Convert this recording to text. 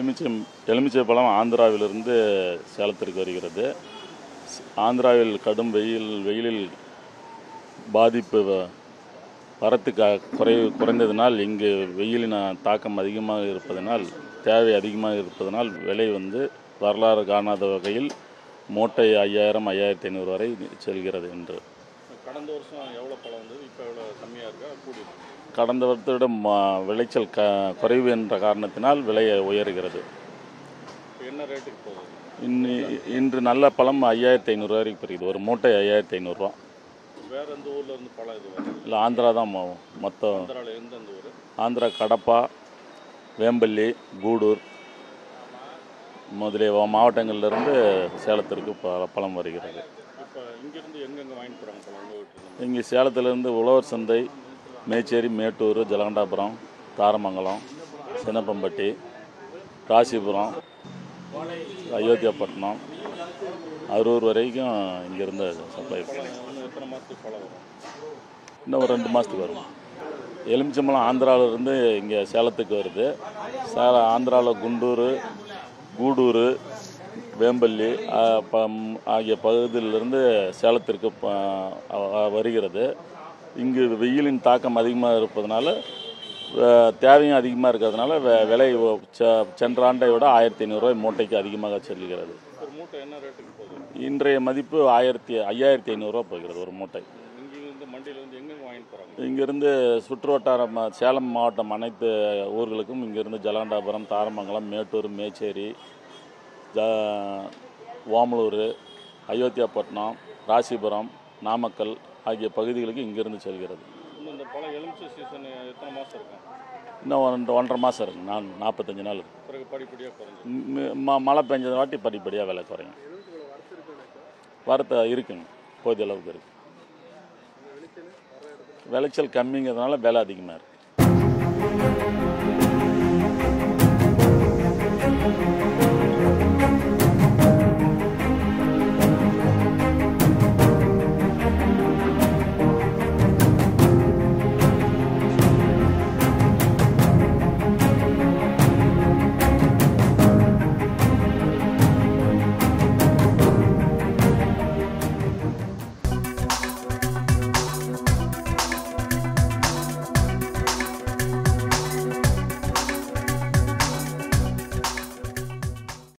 எலுமிச்சை எலுமிச்சை பழம் ஆந்திராவிலிருந்து சேலத்திற்கு வருகிறது ஸ்- ஆந்திராவில் கடும் வெயில் வெயிலில் பாதிப்பு வ- வரத்து க குறை குறைந்ததினால் இங்கு வெயிலின் தாக்கம் அதிகமாக இருப்பதனால் தேவை அதிகமாக இருப்பதனால் விலை வந்து வரலாறு காணாத வகையில் மூட்டை ஐயாயிரம் ஐயாயிரத்தி ஐநூறு வரை செல்கிறது என்று கடந்த வருஷம் எவ்வளோ பழம் வந்தது இப்போ எவ்வளோ கம்மியாக இருக்கா கூடி கடந்த வருடத்திடம் ம- விளைச்சல் க குறைவு என்ற காரணத்தினால் விலை உயர்கிறது இப்போ என்ன ரேட்டுக்கு போகுது இன்னி இன்று நல்ல பழம் ஐயாயிரத்தி ஐநூறு வரைக்கும் பெறுகிறது ஒரு மூட்டை ஐயாயிரத்தி ஐநூறுரூவா வேற எந்த ஊர்ல இருந்து பழம் இது வருது இல்லை ஆந்திரா தான் மொ- மொத்தம் ஆந்திராவில் எந்தெந்த ஊர் ஆந்திரா கடப்பா வேம்பள்ளி கூடூர் முதலிய மாவட்டங்களிலிருந்து சேலத்திற்கு ப பழம் வருகிறது இப்போ இங்கேருந்து எங்கெங்கே வாங்கிட்டு போகிறாங்க பழம் உங்கள் வீட்டில் இங்கே சேலத்திலிருந்து உழவர் சந்தை மேச்சேரி மேட்டூர் ஜலகண்டாபுரம் தாரமங்கலம் சின்னப்பம்பட்டி ராசிபுரம் அயோத்தியாப்பட்டினம் அரூர் வரைக்கும் இங்கேருந்து சப்ளை இன்னும் எத்தனை மாதத்துக்கு பழம் வரும் இன்னும் ஒரு ரெண்டு மாதத்துக்கு வரும் எலுமிச்சம்பழம் ஆந்திராவிலேருந்து இங்கே சேலத்துக்கு வருது சேல ஆந்திராவில் குண்டூர் கூடூர் வேம்பள்ளி ஆ, பம்- ஆகிய பகுதியிலிருந்து சேலத்திற்கு ப- அ- வருகிறது இங்கு வெயிலின் தாக்கம் அதிகமாக இருப்பதனால வ- தேவையும் அதிகமாக இருக்கிறதுனால வெ- விலை ஒ- செ- சென்ற ஆண்டை விட ஆயிரத்தி ஐநூறுரூவாய் மூட்டைக்கு அதிகமாக செல்கிறது ஒரு மூட்டை என்ன ரேட்டுக்கு போகுது இன்றைய மதிப்பு ஆயிரத்தி ஐயாயிரத்தி ஐநூறுரூவா போகிறது ஒரு மூட்டை இங்கேருந்து மண்டியிலேருந்து எங்கெங்கே வாங்கிட்டு போகிறாங்க இங்கிருந்து சுற்று வட்டாரம் ம- சேலம் மாவட்டம் அனைத்து ஊர்களுக்கும் இங்கிருந்து ஜலகண்டாபுரம் தாரமங்கலம் மேட்டூர் மேச்சேரி ஜ ஓமலூர் அயோத்தியாப்பட்டினம் ராசிபுரம் நாமக்கல் ஆகிய பகுதிகளுக்கு இங்கிருந்து செல்கிறது இன்னும் இந்த பழம் எலுமிச்சை சீசன் எத்தனை மாதம் இருக்கும் இன்னும் ஒன்று ஒன்றரை மாதம் இருக்கு நான் நாற்பத்தஞ்சு நாள் இருக்கு பிறகு படிப்படியாக குறைஞ்சி ம- ம- மழை பெஞ்சத வாட்டி படிப்படியாக விலை குறையும் வரத்து இருக்குங்க போதிய அளவுக்கு இருக்கு விளைச்சல் கம்மிங்கிறதுனால விலை அதிகமாக இருக்குது